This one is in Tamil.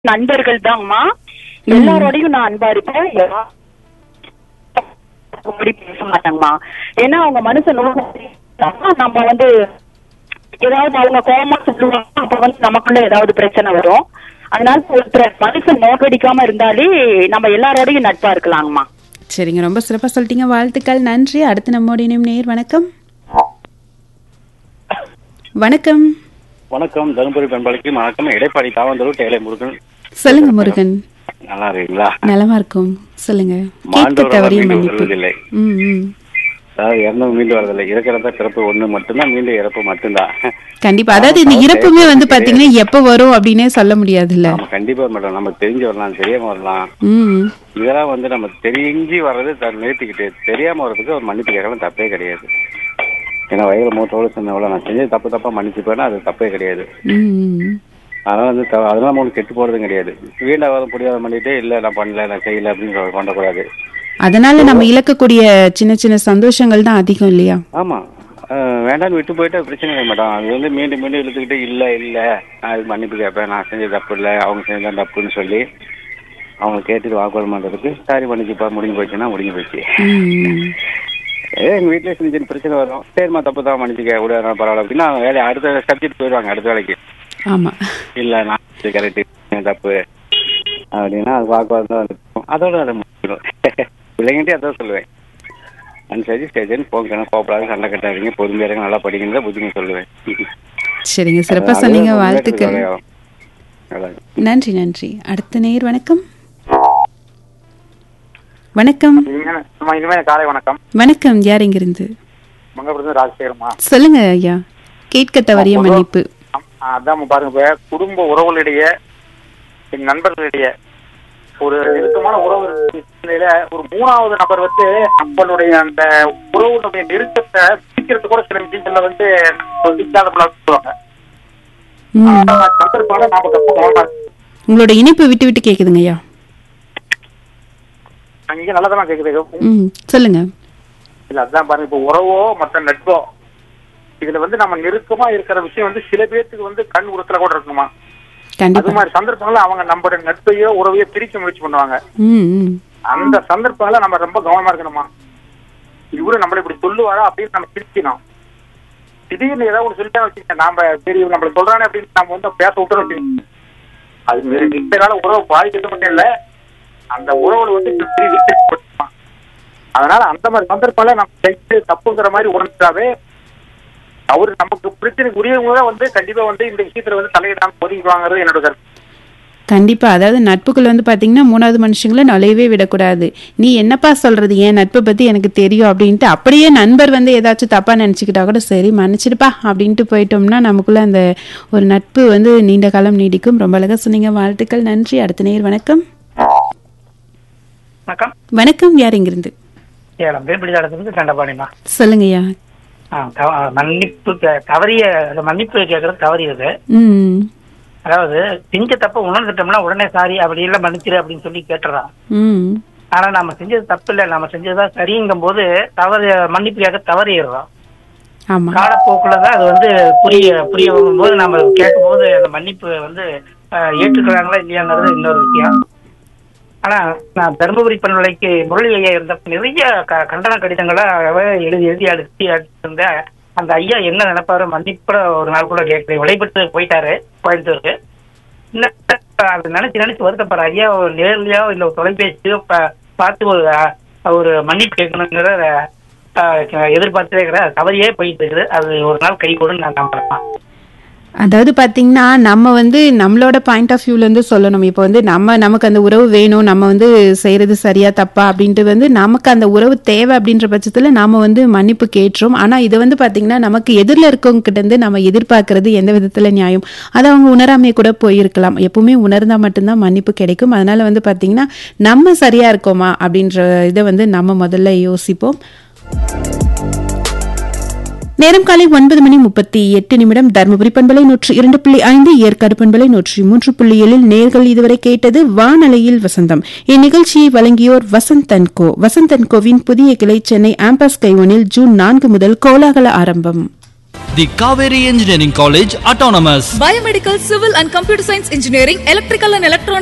நண்பர்கள் தாங்கம்மா எல்லாரோடையும் நான் அன்பா இருப்பேன் யாரா- அப்படி பேச மாட்டாங்கம்மா ஏன்னா அவங்க மனசு நோக்கம் நம்ம வந்து ஏதாவது அவங்க கோபமா சொல்லுவாங்க அப்ப வந்து நமக்குள்ள ஏதாவது பிரச்சனை வரும் அதனால ஒருத்தர் மனசு நோக்கடிக்காம இருந்தாலே நம்ம எல்லாரோடையும் நட்பா இருக்கலாங்கம்மா சரிங்க ரொம்ப சிறப்பாக சொல்லிட்டீங்க வாழ்த்துக்கள் நன்றி அடுத்து நம்மோட இணையும் நேர் வணக்கம் வணக்கம் வணக்கம் தருமபுரி பண்பாளைக்கு வணக்கம் எடைப்பாடி தாவந்தூர் டேலை முருகன் சொல்லுங்க முருகன் நல்லா இருக்கீங்களா நலமா இருக்கும் சொல்லுங்க கேட்க மாண்டோட தவறிய மீண்டும் மன்னிப்பு வருவதில்லை ம் ம் அதாவது இறந்தும் மீண்டும் வரதில்லை இருக்கிறத பிறப்பு ஒண்ணு மட்டும்தான் மீண்டும் இறப்பு மட்டும்தான் கண்டிப்பா அதாவது இந்த இறப்புமே வந்து பாத்தீங்கன்னா எப்ப வரும் அப்படின்னே சொல்ல முடியாதுல்ல நம்ம கண்டிப்பா மேடம் நம்ம தெரிஞ்சு வரலாம் தெரியாம வரலாம் ம் இதெல்லாம் வந்து நம்ம தெரிஞ்சு வர்றது த- நிறுத்திக்கிட்டு தெரியாம வர்றதுக்கு ஒரு மன்னிப்பு கேட்கலாம் தப்பே கிடையாது ஏன்னா வயதில் மூத்தோடு சொன்னவள நான் செஞ்சது தப்பு தப்பா மன்னிச்சுப்பேன்னா அது தப்பே கிடையாது ம், ம் அதனால வந்து த- அதெல்லாம் நமக்கு கெட்டு போறதும் கிடையாது வீண்டாவது புரியாத பண்ணிட்டு இல்ல நான் பண்ணல நான் செய்யல அப்படின்னு சொல்ல- பண்ணக்கூடாது அதனால நம்ம இழக்கக்கூடிய சின்ன சின்ன சந்தோஷங்கள் தான் அதிகம் இல்லையா ஆமா அஹ் வேண்டாம்னு விட்டு போயிட்டா பிரச்சனை இல்லை மேடம் அது வந்து மீண்டும் மீண்டும் இழுத்துக்கிட்டு இல்ல இல்ல நான் இது மன்னிப்பு கேட்பேன் நான் செஞ்சது தப்பு இல்ல அவங்க செஞ்சது தப்புன்னு சொல்லி அவங்க கேட்டுட்டு வாக்குவாதம் பண்றதுக்கு சாரி மன்னிச்சுப்பா முடிஞ்சு போச்சுன்னா முடிஞ்சு போச்சு ம், ம். ஏ எங்க வீட்லயே சின்ன சின்ன பிரச்சனை வரும் சரிம்மா தப்பு தான் மன்னிச்சுக்க விட நான் பரவாயில்ல அப்படின்னா அவங்க வேலையை அடுத்த சப்ஜெக்ட் போயிடுவாங்க அடுத்த வேலைக்கு ஆமா இல்ல நான் கரெக்ட் தப்பு அப்படின்னா அது வாக்குவாதம் தான் இருக்கும் அதோட அதை முடிச்சிடும் பிள்ளைங்கிட்டே அதான் சொல்லுவேன் அனுசரிச்சு ஸ்டேஜன் போங்க கோப்படாது சண்டை கட்டாதீங்க பொறுமையா இருங்க நல்லா படிக்கிறத புத்திங்க சொல்லுவேன் சரிங்க சிறப்பா அது சொன்னீங்க முன்னேற்றத்துக்கு வாழ்த்துக்கள் வேலையாகும். நல்லா இருக்கு. நன்றி நன்றி அடுத்த நேர் வணக்கம் வணக்கம் இனிமே- அம்மா, இனிமே காலை வணக்கம் வணக்கம் யார் இங்கிருந்து மங்கபுரத்து ராஜசேகரம்மா சொல்லுங்க ஐயா கேட்க தவறிய மன்னிப்பு ஆம், அதான் பாருங்க இப்ப குடும்ப உறவுகளிடையே என் நண்பர்களிடையே ஒரு நெருக்கமான உறவு நிலையில ஒரு மூணாவது நபர் வந்து நம்மளுடைய அந்த உறவுடைய நெருக்கத்தை பிடிக்கிறது கூட சில விஷயங்கள்ல வந்து ஒரு சிக்காத சொல்லுவாங்க ம். அந்த மாதிரி சந்தர்ப்பால நாம ரொம்ப கவனமா இருக்கணும். உங்களோட இணைப்பு விட்டு விட்டு கேக்குதுங்க ஐயா அங்கே நல்லதான் கேக்குது ம் சொல்லுங்க இல்ல அதான் பாருங்க இப்ப உறவோ மத்த நட்போ இதுல வந்து நம்ம நெருக்கமா இருக்கிற விஷயம் வந்து சில பேர்த்துக்கு வந்து கண் உறுத்தல கூட இருக்குமா அது கண்டிப்பா மாதிரி சந்தர்ப்பங்கள்ல அவங்க நம்மளோட நட்பையோ உறவையோ பிரிக்க முயற்சி பண்ணுவாங்க ம் ம் அந்த சந்தர்ப்பங்கள நம்ம ரொம்ப கவனமா இருக்கணுமா இவரு நம்மள இப்படி சொல்லுவாரா அப்படின்னு நம்ம பிரிக்கணும் திடீர்னு ஏதாவது ஒண்ணு சொல்லிட்டா வச்சுக்க நாம சரி இவரு நம்மள சொல்றானே அப்படின்னு நம்ம வந்து பேச விட்டுறோம் வச்சுக்கோங்க. அது நிச்சயனால உறவு பாதிக்கிறது மட்டும் இல்ல அந்த உறவுல வந்து இப்படி விட்டு கொடுத்துருமா. அதனால அந்த மாதிரி சந்தர்ப்பங்கள நம்ம செஞ்சு தப்புங்கிற மாதிரி உணர்ந்தாவே அவரு நமக்கு பிரச்சனைக்கு உரியவங்க தான் வந்து கண்டிப்பா வந்து இந்த விஷயத்துல வந்து தலையிடாம ஒதுங்கிக்குவாங்கிறது என்னோட கருத்து கண்டிப்பா அதாவது நட்புக்குள்ள வந்து பாத்தீங்கன்னா மூணாவது மனுஷங்களை நுழையவே விடக்கூடாது நீ என்னப்பா சொல்றது என் நட்பை பத்தி எனக்கு தெரியும் அப்படின்ட்டு அப்படியே நண்பர் வந்து ஏதாச்சும் தப்பா நினைச்சுக்கிட்டா கூட சரி மன்னிச்சிடுப்பா அப்படின்ட்டு போயிட்டோம்னா நமக்குள்ள அந்த ஒரு நட்பு வந்து நீண்ட காலம் நீடிக்கும் ரொம்ப அழகா சொன்னீங்க வாழ்த்துக்கள் நன்றி அடுத்த நேர் வணக்கம் வணக்கம் வணக்கம் யார் இங்கிருந்து சேலம் வேப்பிடிதாளத்துக்கு தண்டபாணிமா சொல்லுங்கய்யா ஆ, தவ- ஆ, மன்னிப்பு கே- தவறிய அந்த மன்னிப்பு கேட்கறது தவறியது ம் அதாவது செஞ்ச தப்ப உணர்ந்துட்டோம்னா உடனே சாரி அப்படி எல்லாம் மன்னிச்சிரு அப்படின்னு சொல்லி கேட்டுறான் ம் ஆனா நம்ம செஞ்சது தப்பு இல்ல நம்ம செஞ்சதுதான் சரிங்கும் போது தவறு மன்னிப்பு கேட்க தவறிடுறோம் ஆமா காலப்போக்குலதான் அது வந்து புரிய புரிய வரும்போது நம்ம கேட்கும் போது அந்த மன்னிப்பு வந்து ஆ, ஏற்றுக்கிறாங்களா இல்லையாங்கிறது இன்னொரு விஷயம் ஆனா நான் தருமபுரி பண்பலைக்கு முரளி ஐயா இருந்தப்ப நிறைய க- கண்டன கடிதங்களை எழுதி எழுதி அடிச்சு அடிச்சிருந்தேன் அந்த ஐயா என்ன நினைப்பாரு மன்னிப்பட ஒரு நாள் கூட கேட்கல விளைபட்டு போயிட்டாரு கோயம்புத்தூருக்கு இன்னும் அது நினைச்சு நினைச்சு வருத்தப்படுற ஐயா ஒரு நேர்லயோ இல்ல ஒரு தொலைபேசியோ பா- பார்த்து ஒரு அஹ், ஒரு மன்னிப்பு கேட்கணுங்கிற அஹ், எதிர்பார்த்தே இருக்கிற தவறியே போயிட்டு இருக்குது அது ஒரு நாள் கை கொடுன்னு நான் நம்புறேன் அதாவது பாத்தீங்கன்னா நம்ம வந்து நம்மளோட பாயிண்ட் ஆஃப் வியூல இருந்து சொல்லணும் இப்போ வந்து நம்ம நமக்கு அந்த உறவு வேணும் நம்ம வந்து செய்யறது சரியா தப்பா அப்படின்ட்டு வந்து நமக்கு அந்த உறவு தேவை அப்படின்ற பட்சத்துல நாம வந்து மன்னிப்பு கேட்டுரும் ஆனா இது வந்து பாத்தீங்கன்னா நமக்கு எதிரில் இருக்கவங்க கிட்ட இருந்து நம்ம எதிர்பார்க்கறது எந்த விதத்துல நியாயம் அது அவங்க உணராமே கூட போயிருக்கலாம் எப்பவுமே உணர்ந்தா மட்டும்தான் மன்னிப்பு கிடைக்கும் அதனால வந்து பாத்தீங்கன்னா நம்ம சரியா இருக்கோமா அப்படின்ற இதை வந்து நம்ம முதல்ல யோசிப்போம் நேரம் காலை ஒன்பது மணி முப்பத்தி எட்டு நிமிடம் தருமபுரி பண்பலை நூற்றி இரண்டு புள்ளி ஐந்து ஏற்காடு பண்பலை நூற்றி மூன்று புள்ளி ஏழில் நேர்கள் இதுவரை கேட்டது வானலையில் வசந்தம் இந்நிகழ்ச்சியை வழங்கியோர் வசந்தன் கோ வசந்தன் கோவின் புதிய கிளை சென்னை ஆம்பஸ் கைவனில் ஜூன் நான்கு முதல் கோலாகல ஆரம்பம் the Kaveri Engineering College Autonomous. Biomedical, Civil and Computer Science Engineering, Electrical and Electronics